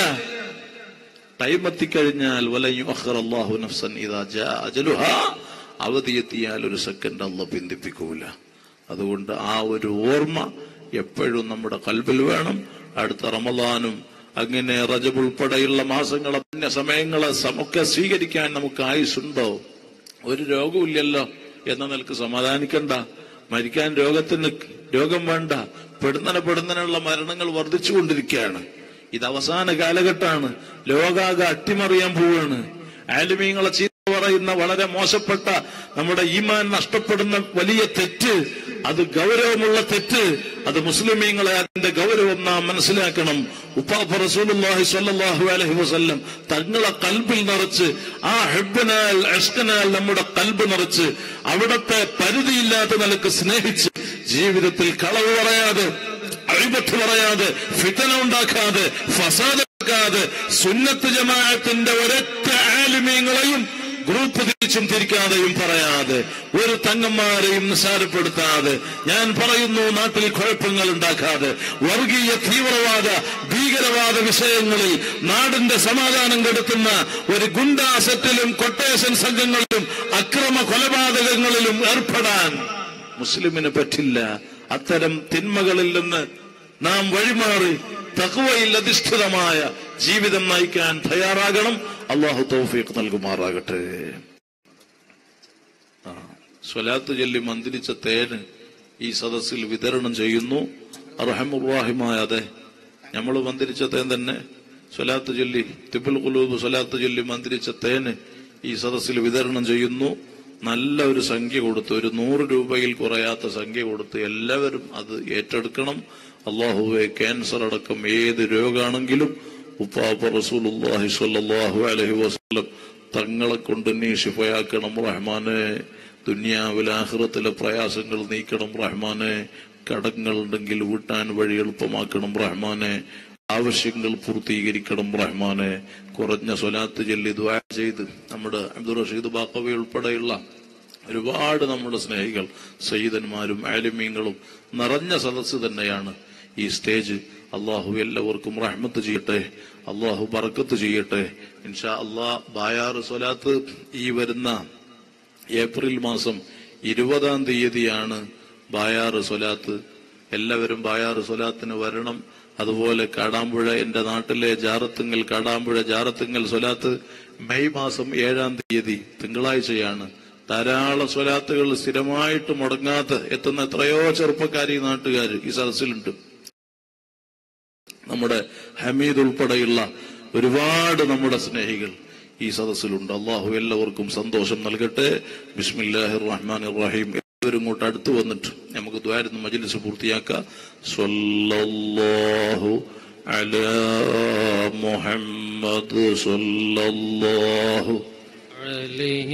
ടൈം എത്തിക്കഴിഞ്ഞാൽ വലയുഹു നഫ്സൻ ഇതാ ജാ അജലുഹാ അവധിയെത്തിയാൽ ഒരു സെക്കൻഡ് അല്ല പിന്തിപ്പിക്കൂല അതുകൊണ്ട് ആ ഒരു ഓർമ്മ എപ്പോഴും നമ്മുടെ കൽബിൽ വേണം അടുത്ത റമദാനും അങ്ങനെ റജബ് ഉൾപ്പെടെയുള്ള മാസങ്ങളെ പുണ്യ സമയങ്ങളെ സമൊക്കെ സ്വീകരിക്കാൻ നമുക്ക് ആയുസുണ്ടോ ഒരു രോഗമില്ലല്ലോ എന്ന നിലക്ക് സമാധാനിക്കണ്ട മരിക്കാൻ രോഗത്തിന് രോഗം വേണ്ട പെടുന്നനെ പെടുന്നനുള്ള മരണങ്ങൾ വർദ്ധിച്ചുകൊണ്ടിരിക്കുകയാണ് ഇത് അവസാന കാലഘട്ടമാണ് ലോകാകെ അട്ടിമറിയാൻ പോവാണ് ആലിമീങ്ങളെ ചീത്ത പറയുന്ന വളരെ മോശപ്പെട്ട നമ്മുടെ ഈമാൻ നഷ്ടപ്പെടുന്ന വലിയ തെറ്റ് അത് ഗൗരവമുള്ള തെറ്റ് അത് മുസ്ലിമീങ്ങളെ അതിന്റെ ഗൗരവം നാം മനസ്സിലാക്കണം ഉപ്പാപ്പ റസൂലുള്ളാഹി സ്വല്ലല്ലാഹു അലൈഹി വസല്ലം തങ്ങളെ കൽബിൽ നിറച്ച് ആ ഹെബിനാൽ അഷ്കനാൽ നമ്മുടെ കൽബ് നിറച്ച് അവിടത്തെ പരിധിയില്ലാത്ത നിലക്ക് സ്നേഹിച്ച് ജീവിതത്തിൽ കളവ് പറയാതെ അഴിമത്ത് പറയാതെ ഫിതന ഉണ്ടാക്കാതെ ഫസാദാക്കാതെ സുന്നത്ത് ജമാഅത്തിന്റെ ഒരൊറ്റ ആലിമീങ്ങളെയും ഗ്രൂപ്പ് തിരിച്ചും തിരിക്കാതെയും പറയാതെ ഒരു തങ്ങന്മാരെയും നിസാരപ്പെടുത്താതെ ഞാൻ പറയുന്നു നാട്ടിൽ കുഴപ്പങ്ങൾ ഉണ്ടാക്കാതെ വർഗീയ തീവ്രവാദ ഭീകരവാദ വിഷയങ്ങളിൽ നാടിന്റെ സമാധാനം കെടുത്തുന്ന ഒരു ഗുണ്ടാസെറ്റിലും കൊട്ടേഷൻ സംഘങ്ങളിലും അക്രമ കൊലപാതകങ്ങളിലും ഏർപ്പെടാൻ മുസ്ലിമിന് പറ്റില്ല അത്തരം തിന്മകളിൽ നിന്ന് നാം വഴിമാറി തകവയിൽ അധിഷ്ഠിതമായ ജീവിതം നയിക്കാൻ തയ്യാറാകണം അള്ളാഹു തൗഫീഖ് നൽകുമാറാകട്ടെ ആ, സ്വലാത്ത് ചൊല്ലി മന്ത്രിച്ച തേന് ഈ സദസ്സിൽ വിതരണം ചെയ്യുന്നു അർഹമുറാഹിമായ അതെ നമ്മൾ മന്ത്രിച്ച തേൻ തന്നെ സ്വലാത്ത് ചൊല്ലി തിബുൽ കുലൂബ് സ്വലാത്ത് ചൊല്ലി മന്ത്രിച്ച തേന് ഈ സദസ്സിൽ വിതരണം ചെയ്യുന്നു നല്ല ഒരു സംഖ്യ കൊടുത്ത് ഒരു നൂറ് രൂപയിൽ കുറയാത്ത സംഖ്യ കൊടുത്ത് എല്ലാവരും അത് ഏറ്റെടുക്കണം അള്ളാഹുവെ ക്യാൻസർ അടക്കം ഏത് രോഗാണെങ്കിലും ഉപ്പാപ്പ റസൂലുള്ളാഹി സ്വല്ലല്ലാഹു അലൈഹി വസല്ലം തങ്ങളെ കൊണ്ട് നീ ശിഫയാക്കണം റഹ്മാനെ ദുനിയാവിലെ ആഖിറത്തിലെ പ്രയാസങ്ങൾ നീക്കണം റഹ്മാനെ കടങ്ങൾ ഉണ്ടെങ്കിൽ വീട്ടാൻ വഴി എളുപ്പമാക്കണം റഹ്മാനെ ആവശ്യങ്ങൾ പൂർത്തീകരിക്കണം റഹ്മാനെ കുറഞ്ഞ സ്വലാത്ത് ചൊല്ലി ദ്വാ ചെയ്ത് നമ്മുടെ അബ്ദുൾ റഷീദ് ബാക്കവി ഉൾപ്പെടെയുള്ള ഒരുപാട് നമ്മുടെ സ്നേഹികൾ സയ്യിദന്മാരും ആലിമീങ്ങളും നിറഞ്ഞ സദസ്സ് തന്നെയാണ് ഈ സ്റ്റേജ് അള്ളാഹു എല്ലാവർക്കും റഹ്മത്ത് ചെയ്യട്ടെ അള്ളാഹു ബറക്കത്ത് ചെയ്യട്ടെ ഇൻഷാ അള്ളാഹ് ബായാറ് സ്വലാത്ത് ഈ വരുന്ന ഏപ്രിൽ മാസം ഇരുപതാം തീയതിയാണ് ബായാറ് സ്വലാത്ത് എല്ലാവരും ബായാറ് സ്വലാത്തിന് വരണം അതുപോലെ കാടാമ്പുഴ എന്റെ നാട്ടിലെ ജാറത്തുങ്ങൽ കാടാമ്പുഴ ജാറത്തുങ്ങൽ സ്വലാത്ത് മെയ് മാസം ഏഴാം തീയതി തിങ്കളാഴ്ചയാണ് ധാരാളം സ്വലാത്തുകൾ സ്ഥിരമായിട്ട് മുടങ്ങാതെ എത്തുന്ന എത്രയോ ചെറുപ്പക്കാർ ഈ നാട്ടുകാർ ഈ സദസ്സിലുണ്ട് നമ്മുടെ ഹമീദ് ഉൾപ്പെടെയുള്ള ഒരുപാട് നമ്മുടെ സ്നേഹികൾ ഈ സദസ്സിലുണ്ട് അള്ളാഹു എല്ലാവർക്കും സന്തോഷം നൽകട്ടെ ബിസ്മില്ലാഹിർ റഹ്മാൻ റഹീം എല്ലാവരും ഇങ്ങോട്ട് അടുത്ത് വന്നിട്ട് നമുക്ക് ദ്വാരുന്ന് മജ്ലിസ് പൂർത്തിയാക്കാം സ്വല്ലല്ലാഹു അലാ മുഹമ്മദ് സ്വല്ലല്ലാഹു عليه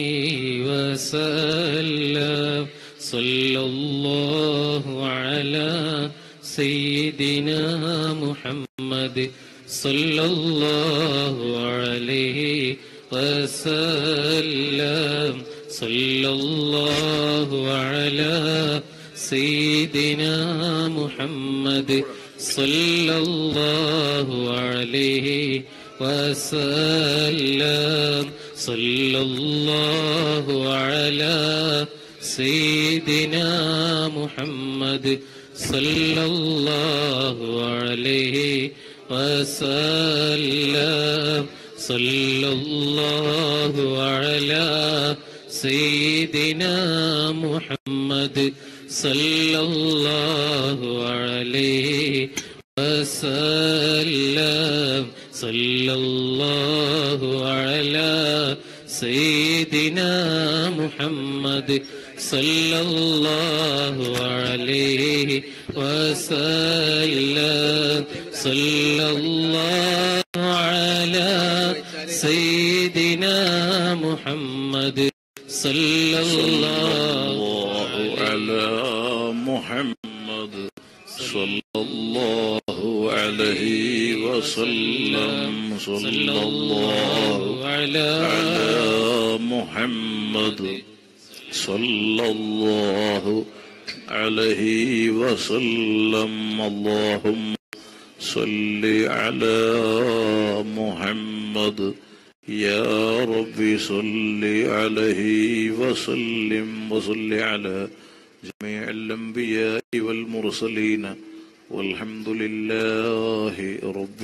وسلم صلى الله على سيدنا محمد صلى الله عليه وسلم صلى الله على سيدنا محمد صلى الله عليه وسلم صلى الله على سيدنا محمد صلى الله عليه وسلم صلى الله على سيدنا محمد صلى الله عليه وسلم صلى الله على سيدنا محمد صلى الله عليه وسلم صلى الله على سيدنا محمد صلى الله الله على محمد صلى الله عليه وسلم صلى الله على على محمد صلى الله عليه وسلم اللهم صل على محمد يا ربي صل عليه وسلم وصل على جميع الأنبياء والمرسلين والحمد لله رب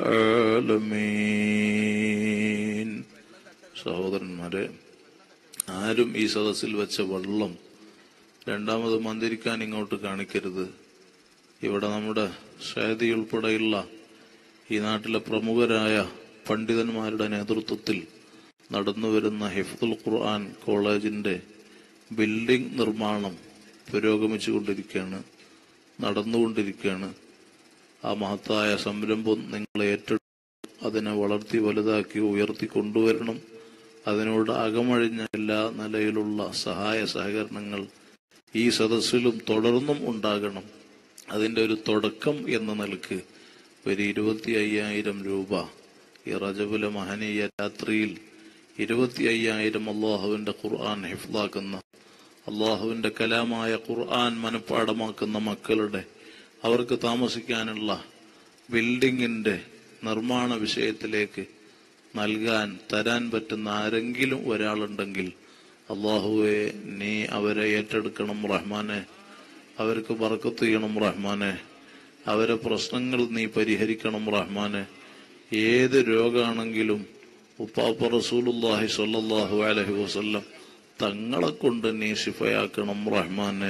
العالمين സഹോദരന്മാരെ ആരും ഈ സദസ്സിൽ വെച്ച വെള്ളം രണ്ടാമത് മന്ദിരിക്കാൻ ഇങ്ങോട്ട് കാണിക്കരുത് ഇവിടെ നമ്മുടെ ഷാദി ഉൾപ്പെടെയുള്ള ഈ നാട്ടിലെ പ്രമുഖരായ പണ്ഡിതന്മാരുടെ നേതൃത്വത്തിൽ നടന്നുവരുന്ന ഹിഫ്ദുൽ ഖുർആൻ കോളേജിന്റെ ബിൽഡിംഗ് നിർമ്മാണം പുരോഗമിച്ചുകൊണ്ടിരിക്കുകയാണ് നടന്നുകൊണ്ടിരിക്കുകയാണ് ആ മഹത്തായ സംരംഭം നിങ്ങൾ ഏറ്റെടുത്ത് അതിനെ വളർത്തി വലുതാക്കി ഉയർത്തി കൊണ്ടുവരണം അതിനോട് അകമഴിഞ്ഞ എല്ലാ നിലയിലുള്ള സഹായ സഹകരണങ്ങൾ ഈ സദസ്സിലും തുടർന്നും ഉണ്ടാകണം അതിന്റെ ഒരു തുടക്കം എന്ന നിലക്ക് ഒരു ഇരുപത്തി അയ്യായിരം രൂപ ഈ റജബുല മഹനീയ രാത്രിയിൽ ഇരുപത്തി അയ്യായിരം അള്ളാഹുവിന്റെ ഖുർആൻ ഹിഫ്ലാക്കുന്ന അള്ളാഹുവിന്റെ കലാമായ ഖുർആൻ മനഃപ്പാടമാക്കുന്ന മക്കളുടെ അവർക്ക് താമസിക്കാനുള്ള ബിൽഡിങ്ങിന്റെ നിർമ്മാണ വിഷയത്തിലേക്ക് നൽകാൻ തരാൻ പറ്റുന്ന ആരെങ്കിലും ഒരാളുണ്ടെങ്കിൽ അള്ളാഹുവെ നീ അവരെ ഏറ്റെടുക്കണം റഹ്മാനെ അവർക്ക് ബർക്കത്ത് ചെയ്യണം റഹ്മാനെ അവരെ പ്രശ്നങ്ങൾ നീ പരിഹരിക്കണം റഹ്മാനെ ഏത് രോഗമാണെങ്കിലും ഉപ്പാപ്പ റസൂലുല്ലാഹി സ്വല്ലല്ലാഹു അലൈഹി വസല്ലം തങ്ങളെ കൊണ്ട് നീ ശിഫയാക്കണം റഹ്മാനെ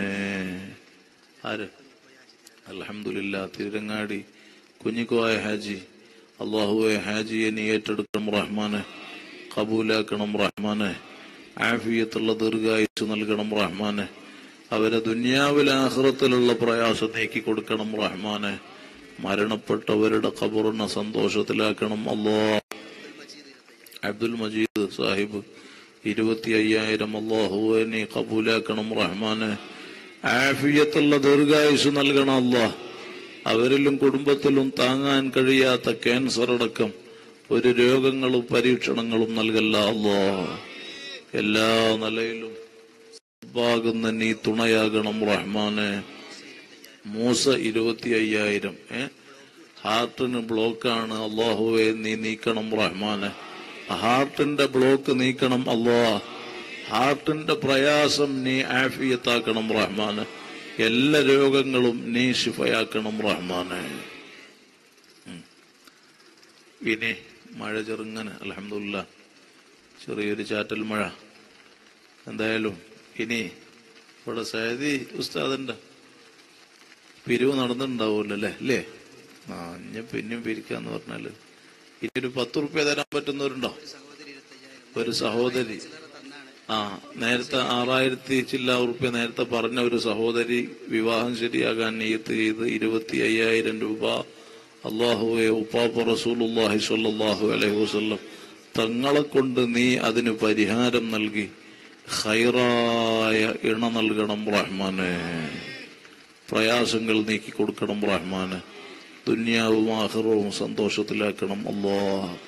ആര് അൽഹംദുലില്ലാ തിരുരങ്ങാടി കുഞ്ഞിക്കോയ ഹാജി അള്ളാഹുവെ ഹാജിയെ നീ ഏറ്റെടുക്കണം റഹ്മാനെ കബൂലാക്കണം റഹ്മാനെ ആഫിയത്തുള്ള ദീർഘായുസ് നൽകണം റഹ്മാനെ അവരെ ദുന്യാവിലെ ആഹ്റത്തിലുള്ള പ്രയാസം നീക്കി കൊടുക്കണം റഹ്മാനെ മരണപ്പെട്ടവരുടെ ഖബറിനെ സന്തോഷത്തിലാക്കണം അള്ളാ അബ്ദുൽ മജീദ് സാഹിബ് ഇരുപത്തി അയ്യായിരം അള്ളാഹുവെ നീ കബൂലാക്കണം റഹ്മാനെ ആഫിയത്തുള്ള ദീർഘായുസ് നൽകണം അള്ളാഹ് അവരിലും കുടുംബത്തിലും താങ്ങാൻ കഴിയാത്ത ക്യാൻസർ അടക്കം ഒരു രോഗങ്ങളും പരീക്ഷണങ്ങളും നൽകല്ല അല്ലോ എല്ലാ നിലയിലും ഭാഗുന്ന നീ തുണയാകണം റഹ്മാനെ മൂസ ഇരുപത്തി അയ്യായിരം ഏ ഹാർട്ടിന് ബ്ലോക്കാണ് അള്ളാഹുവെ നീ നീക്കണം റഹ്മാനെ ഹാർട്ടിന്റെ ബ്ലോക്ക് നീക്കണം അള്ളാ ഹാർട്ടിന്റെ പ്രയാസം നീ ആഫിയത്താക്കണം റഹ്മാനെ എല്ലാ രോഗങ്ങളും നീ ശിഫയാക്കണം റഹ്മാനെ ഉം. ഇനി മഴ ചെറുങ്ങനെ അലഹമില്ല ചെറിയൊരു ചാറ്റൽ മഴ എന്തായാലും ഇനി ഇവിടെ സൈദി ഉസ്താദിന്റെ പിരിവ് നടന്നിട്ടുണ്ടാവുമല്ലോ അല്ലേ അല്ലേ ആ ഇനി പിന്നെയും പിരിക്കാന്ന് പറഞ്ഞാല് ഇനി ഒരു പത്ത് റുപ്യ തരാൻ പറ്റുന്നവരുണ്ടോ ഒരു സഹോദരി ആ നേരത്തെ ആറായിരത്തി ചില്ല ഉറുപ്പ്യ നേരത്തെ പറഞ്ഞ ഒരു സഹോദരി വിവാഹം ശരിയാകാൻ നീയത്ത് ചെയ്ത് ഇരുപത്തി അയ്യായിരം രൂപ അള്ളാഹുവെ ഉപ്പാപ്പ റസൂലുല്ലാഹി സ്വല്ലല്ലാഹു അലൈഹി വസല്ലം തങ്ങളെ കൊണ്ട് നീ അതിന് പരിഹാരം നൽകി ഖൈറായ ഇണ നൽകണം റഹ്മാനെ പ്രയാസങ്ങൾ നീക്കി കൊടുക്കണം റഹ്മാനെ ദുന്യാവും ആഹ്റവും സന്തോഷത്തിലാക്കണം അല്ലാ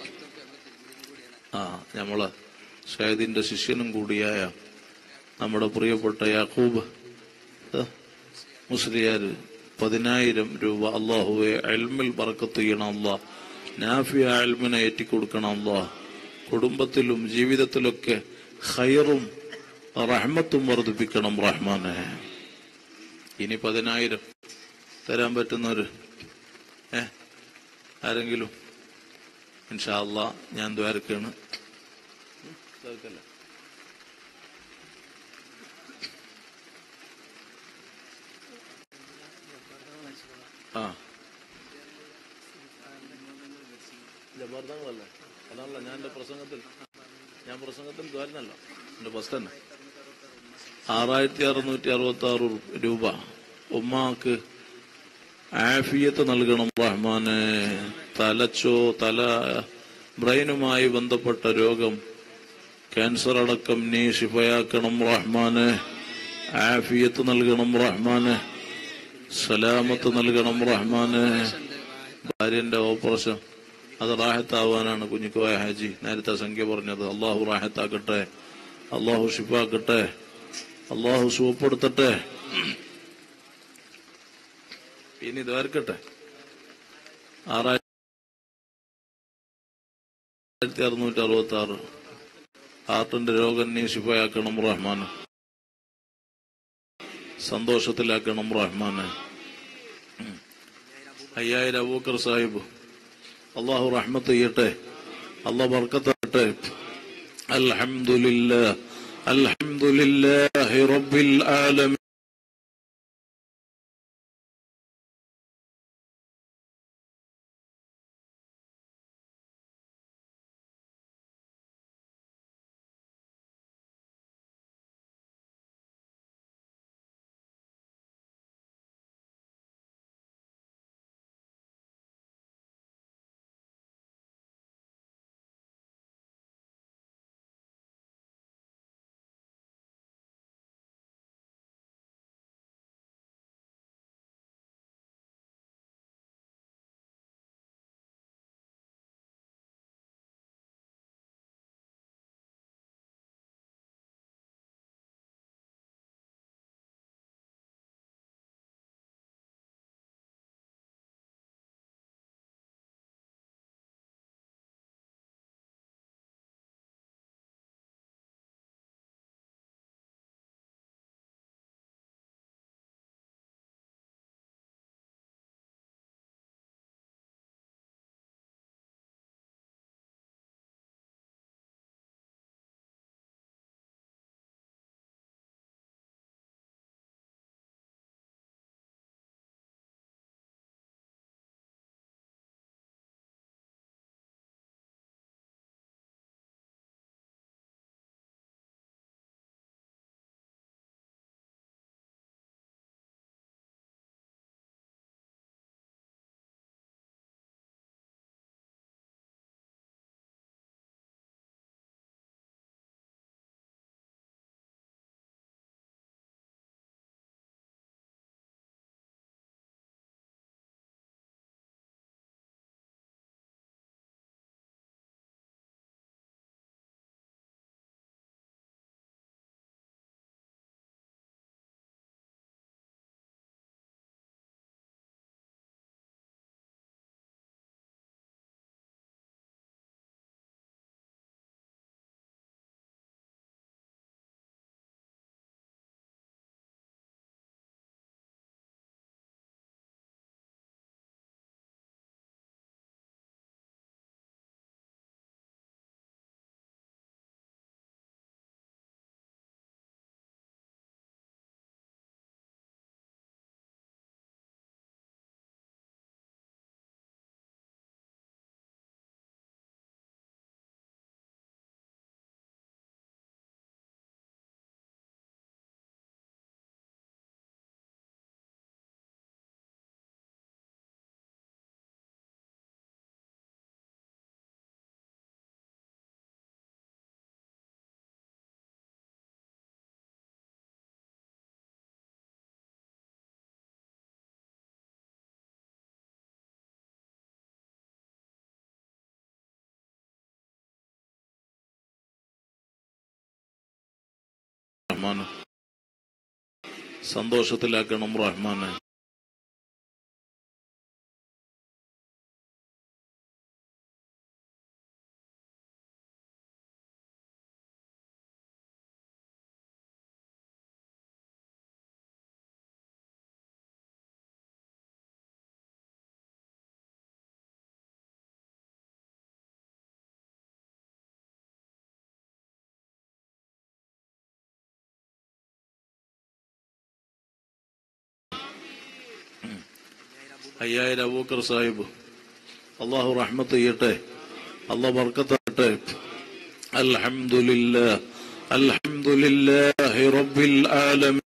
ആ നമ്മള് ഷാഹിദിന്റെ ശിഷ്യനും കൂടിയായ നമ്മുടെ പ്രിയപ്പെട്ട യാക്കൂബ് ഏ, മുസ്ലിയാര് പതിനായിരം രൂപ അള്ളാഹുവെ അൽമിൽ ബറക്കത്ത് ചെയ്യണം അല്ലാ നാഫിയ അൽമിനെ ഏറ്റിക്കൊടുക്കണം അല്ലോ കുടുംബത്തിലും ജീവിതത്തിലൊക്കെ ഹൈറും റഹ്മത്തും വർദ്ധിപ്പിക്കണം റഹ്മാനെ ഇനി പതിനായിരം തരാൻ പറ്റുന്നവര് ഏ ആരെങ്കിലും ഇൻഷാ അല്ലാ ഞാൻ ദ്വാരക്കാണ് ആ ജബർദങ്ങളല്ലേ അതാണല്ലോ ഞാൻ എന്റെ പ്രസംഗത്തിൽ ഞാൻ പ്രസംഗത്തിൽ ദ്വാരനല്ലോ എന്റെ ഫസ്റ്റ് തന്നെ ആറായിരത്തി അറുന്നൂറ്റി അറുപത്തി ആറ് രൂപ ഉമ്മാക്ക് ആഫിയത്ത് നൽകണം റഹ്മാനെ തലച്ചോ തല ബ്രെയിനുമായി ബന്ധപ്പെട്ട രോഗം ക്യാൻസർ അടക്കം നീ ശിഫയാക്കണം റഹ്മാനെ ആഫിയത്ത് നൽകണം റഹ്മാനെ സലാമത്ത് നൽകണം റഹ്മാനെ ഭാര്യന്റെ ഓപ്പറേഷൻ അത് റാഹത്താവാനാണ് കുഞ്ഞിക്കോയ ഹാജി നേരത്തെ സംഖ്യ പറഞ്ഞത് അള്ളാഹു റാഹത്താക്കട്ടെ അള്ളാഹു ഷിഫാക്കട്ടെ അള്ളാഹു സുഖപ്പെടുത്തട്ടെ ഇനി ദ്വാരക്കട്ടെ ആറായിരത്തി അറുന്നൂറ്റി അറുപത്തി ആറ് ഹാർട്ടിന്റെ രോഗം നീ ശിഫയാക്കണം റഹ്മാൻ സന്തോഷത്തിലാക്കണം റഹ്മാന് ഉം. അയ്യായിരം അബൂക്കർ സാഹിബ് അള്ളാഹു റഹ്മത്ത് ചെയ്യട്ടെ അള്ളാഹ് ബർക്കത്തട്ടെ അൽഹംദുലില്ലാ അൽഹംദുലില്ലാഹി റബ്ബിൽ ആലമീൻ റഹ്മാന് സന്തോഷത്തിലാക്കണം റഹ്മാന് അയ്യായിരം അബൂക്കർ സാഹിബ് അള്ളാഹു റഹ്മത്ത് ചെയ്യട്ടെ അള്ളാഹ് ബർക്കത്താട്ടെ അൽഹംദുലില്ലാ അൽഹംദുലില്ലാഹി റബ്ബിൽ ആലമീൻ